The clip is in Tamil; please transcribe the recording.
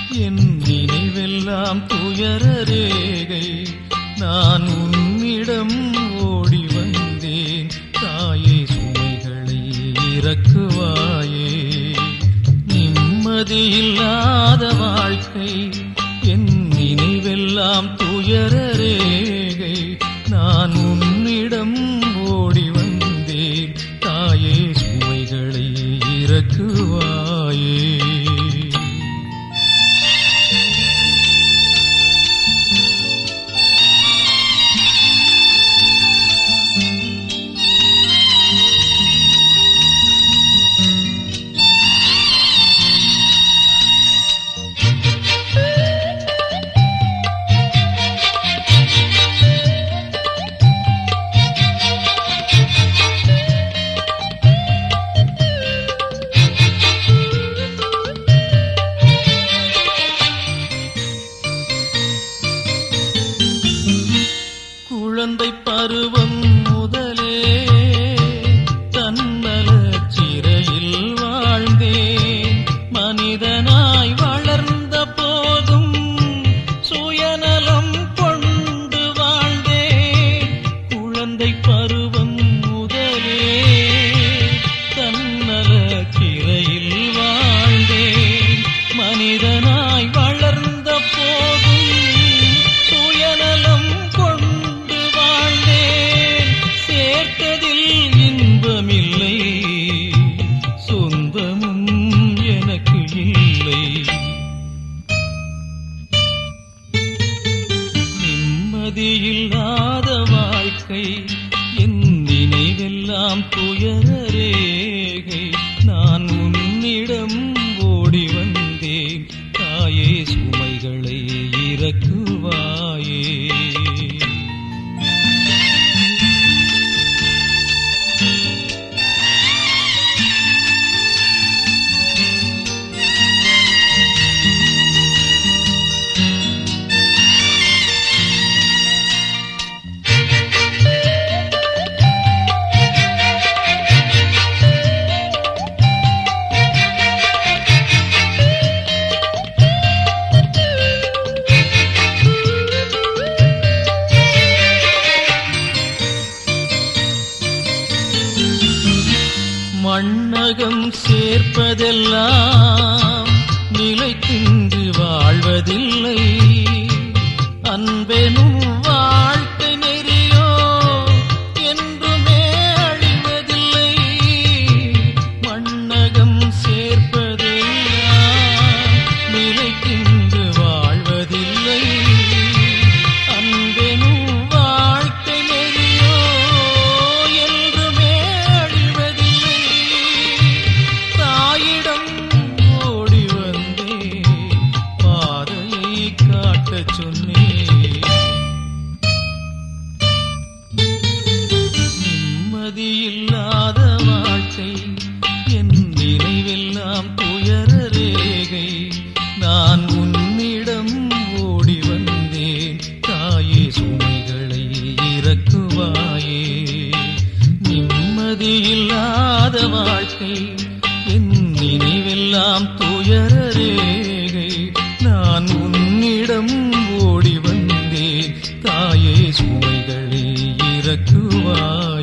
என் நினைவெல்லாம் துயர ரேகை நான் உன்னிடம் ஓடி வந்தேன் தாயே சுமைகளை இறக்குவாயே நிம்மதியில்லாத வாழ்க்கை என் நினைவெல்லாம் துயர ரேகை நான் உன்னிடம் ஓடி வந்தேன் தாயே சுமைகளை இறக்குவாயே குழந்தை பருவம் முதலே தன்னலச் சிறையில் வாழ்ந்தேன் மனிதனாய் வளர்ந்த போதும் சுயநலம் கொண்டு வாழ்ந்தேன் குழந்தை பருவம் முதலே தன்னலச் சிறையில் வாழ்ந்தேன் மனிதனாய் வளர்ந்த போதும் சுயநலம் கொண்டு வாழ்ந்தேன் சேர்த்ததில் இன்பமில்லை சொந்தமும் எனக்கு இல்லை நிம்மதியில்லாத வாழ்க்கை என் நினைவெல்லாம் துயர ரேகை நான் உன்னிடம் ஓடி வந்தேன் தாயே சுமைகளை இறக்குவாயே மண்ணகம் சேர்ப்பதெல்லாம் நிலைத்தின்று வாழ்வதில்லை அன்பெனும் வாழ்க்கை நெறியோ என்றுமே அழிவதில்லை மண்ணகம் சேர்ப்பதெல்லாம் நிலைத்தின்று வாழ்வதில்லை அன்பெனும் வாழ்க்கை நெறியோ என்றுமே அழிவதில்லை தாயிடம் ஓடி வந்தே பாதையை காட்டச் சொன்னேன் நிம்மதியில்லாத வாழ்க்கை என் நினைவெல்லாம் துயர ரேகை நான் உன்னிடம் ஓடி வந்தேன் தாயே சுமைகளை இறக்குவாயே நிம்மதியில்லாத வாழ்க்கை என் நினைவெல்லாம் துயர ரேகை நான் உன்னிடம் ஓடி வந்தேன் தாயே சுமைகளை இறக்குவாயே